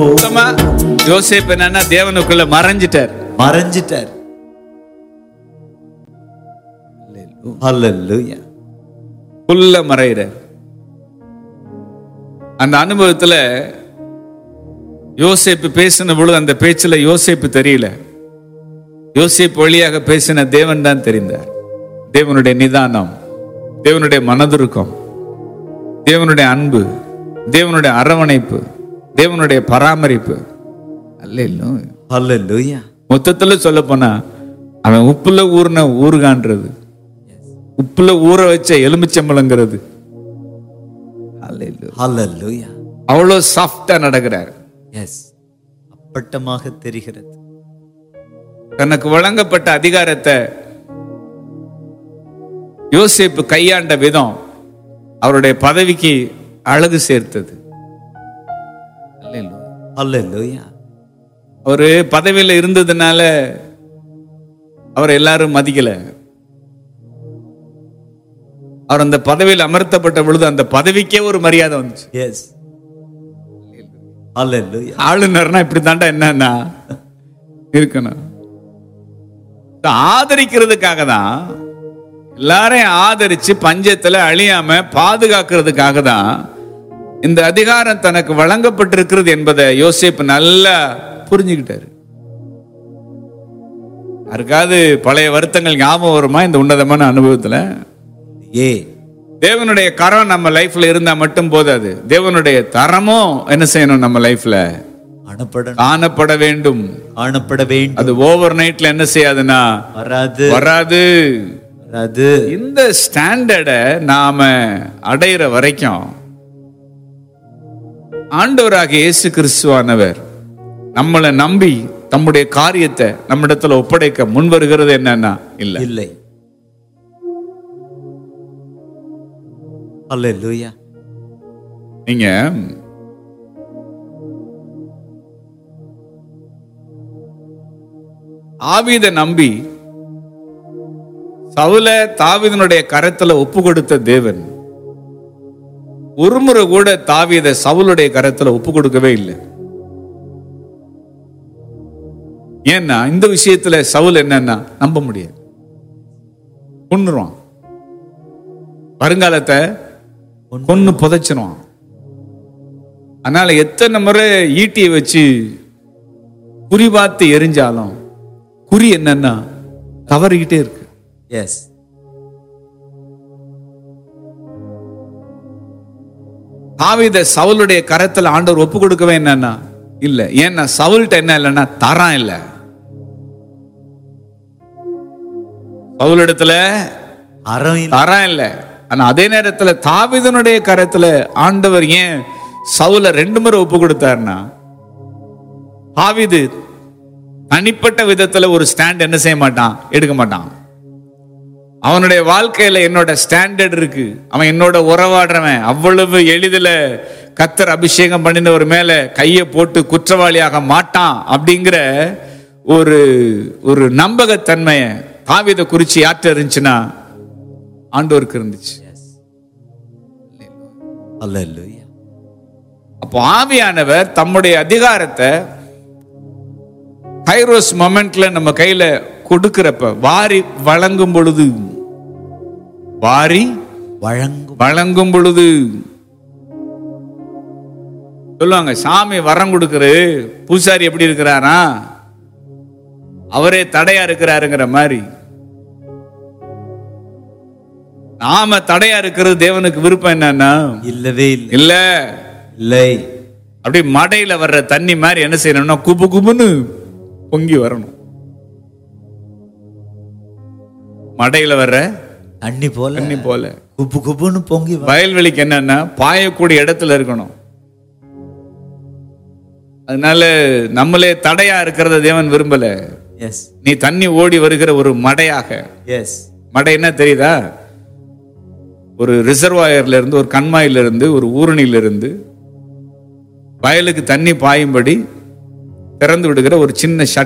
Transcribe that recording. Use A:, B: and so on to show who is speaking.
A: மொத்தமா யோசேப்பு என்னன்னா தேவனுக்குள்ள மறைஞ்சிட்டார்
B: மறைஞ்சிட்டார் ஹalleluya
A: புல்ல மறைகிறார் அந்த அனுபவத்துல யோசேப்பு பேசின பொழுது அந்த பேச்சுல யோசேப்பு தெரியல யோசேப்பு வழியாக பேசின தேவன் தான் தெரிந்தார் தேவனுடைய நிதானம் தேவனுடைய மனதுருக்கம் தேவனுடைய அன்பு தேவனுடைய அரவணைப்பு தேவனுடைய பராமரிப்பு அல்ல
B: ஹalleluya
A: மொத்தத்துல சொல்ல போனா அவன் உப்புல ஊறின ஊறுகான்றது உப்புல ஊற வச்ச எலுமிச்சம்பழங்கிறது அல்லேலூயா.
B: ஹalleluya
A: அவ்வளவு சாஃப்டா நடக்கிறார்
B: எஸ் அப்பட்டமாக தெரிகிறது
A: தனக்கு வழங்கப்பட்ட அதிகாரத்தை யோசேப்பு கையாண்ட விதம் அவருடைய பதவிக்கு அழகு சேர்த்தது அல்லேலூயா.
B: ஹalleluya
A: அவரு பதவியில இருந்ததுனால அவர் எல்லாரும் மதிக்கல அவர் அந்த பதவியில் அமர்த்தப்பட்ட பொழுது அந்த பதவிக்கே ஒரு மரியாதை வந்துச்சு
B: எஸ் ஹalleluya
A: ஆளுநர்னா இப்படி தாண்டா என்னன்னா இருக்கணும் ஆதரிக்கிறதுக்காக தான் எல்லாரையும் ஆதரிச்சு பஞ்சத்துல அழியாம பாதுகாக்கிறதுக்காக தான் இந்த அதிகாரம் தனக்கு வழங்கப்பட்டிருக்கிறது என்பதை யோசேப்பு நல்லா புரிஞ்சுக்கிட்டாரு யாருக்காவது பழைய வருத்தங்கள் ஞாபகம் வருமா இந்த உன்னதமான அனுபவத்துல
B: ஏ
A: தேவனுடைய கரம் நம்ம லைஃப்ல இருந்தா மட்டும் போதாது தேவனுடைய தரமும் என்ன செய்யணும் நம்ம லைஃப்ல
B: அனுப்பட
A: காணப்பட வேண்டும்
B: காணப்பட வேண்டும்
A: அது ஓவர் நைட்ல என்ன செய்யாதுன்னா
B: வராது
A: வராது
B: வராது
A: இந்த ஸ்டாண்டர்டை நாம அடையிற வரைக்கும் ஆண்டவராக இயேசு கிறிஸ்துவானவர் நம்மளை நம்பி தம்முடைய காரியத்தை நம்மிடத்துல ஒப்படைக்க முன் வருகிறது என்னன்னா இல்ல
B: இல்லை ஹalleluya
A: நீங்க ஆவீத நம்பி சவுல தாவீதனுடைய கரத்துல ஒப்பு கொடுத்த தேவன் ஒருமுறை கூட தாவீத சவுலுடைய கரத்துல ஒப்பு கொடுக்கவே இல்லை ஏன்னா இந்த விஷயத்துல சவுல் என்னன்னா நம்ப முடியாது கொன்னுருவான் வருங்காலத்தை கொன்னு புதைச்சிருவான் அதனால எத்தனை முறை ஈட்டியை வச்சு குறி பார்த்து எரிஞ்சாலும் குறி என்னன்னா தவறிக்கிட்டே இருக்கு
B: எஸ்
A: தாவீத சவுலுடைய கரத்துல ஆண்டவர் ஒப்பு கொடுக்கவே என்னன்னா இல்ல ஏன்னா சவுல்ட்ட என்ன இல்லைன்னா தரம் இல்ல சவுலிடத்துல
B: அறம் இல்லை.
A: தரம் இல்ல ஆனா அதே நேரத்துல தாவீதனுடைய கரத்துல ஆண்டவர் ஏன் சவுல ரெண்டு முறை ஒப்பு கொடுத்தாருன்னா தாவீது தனிப்பட்ட விதத்துல ஒரு ஸ்டாண்ட் என்ன செய்ய மாட்டான் எடுக்க மாட்டான் அவனுடைய வாழ்க்கையில என்னோட ஸ்டாண்டர்ட் இருக்கு அவன் என்னோட உறவாடுறவன் அவ்வளவு எளிதில கத்தர் அபிஷேகம் பண்ணினவர் மேல கையை போட்டு குற்றவாளியாக மாட்டான் அப்படிங்கிற ஒரு ஒரு நம்பகத்தன்மையை தாவீத குறிச்சு யார்கிட்ட இருந்துச்சுன்னா ஆண்டவருக்கு இருந்துச்சு
B: ஹalleluya
A: அப்போ ஆவியானவர் தம்முடைய அதிகாரத்தை கைரோஸ் மொமெண்ட்ல நம்ம கையில கொடுக்கிறப்ப வாரி வழங்கும் பொழுது வாரி
B: வழங்கும்
A: வழங்கும் பொழுது சொல்லுவாங்க சாமி வரம் கொடுக்குறது பூசாரி எப்படி இருக்கிறாரா அவரே தடையா இருக்கிறாருங்கிற மாதிரி நாம தடையா இருக்கிறது தேவனுக்கு விருப்பம் என்னன்னா
B: இல்லவே இல்லை
A: இல்ல
B: இல்லை
A: அப்படி மடையில வர்ற தண்ணி மாதிரி என்ன செய்யணும்னா குபு குபுன்னு பொங்கி வரணும் மடையில வர்ற
B: தண்ணி போல
A: தண்ணி போல
B: குப்பு குப்புன்னு பொங்கி வ-
A: வயல்வெளிக்கு என்னன்னா பாயக்கூடிய இடத்துல இருக்கணும் அதனால நம்மளே தடையா இருக்கிறத தேவன் விரும்பல
B: எஸ்
A: நீ தண்ணி ஓடி வருகிற ஒரு மடையாக
B: எஸ்
A: மடை என்ன தெரியுதா ஒரு ரிசர்வாயர்ல இருந்து ஒரு கண்மாயில இருந்து ஒரு ஊரணியில இருந்து வயலுக்கு தண்ணி பாயும்படி திறந்து விடுகிற ஒரு சின்ன ஷட்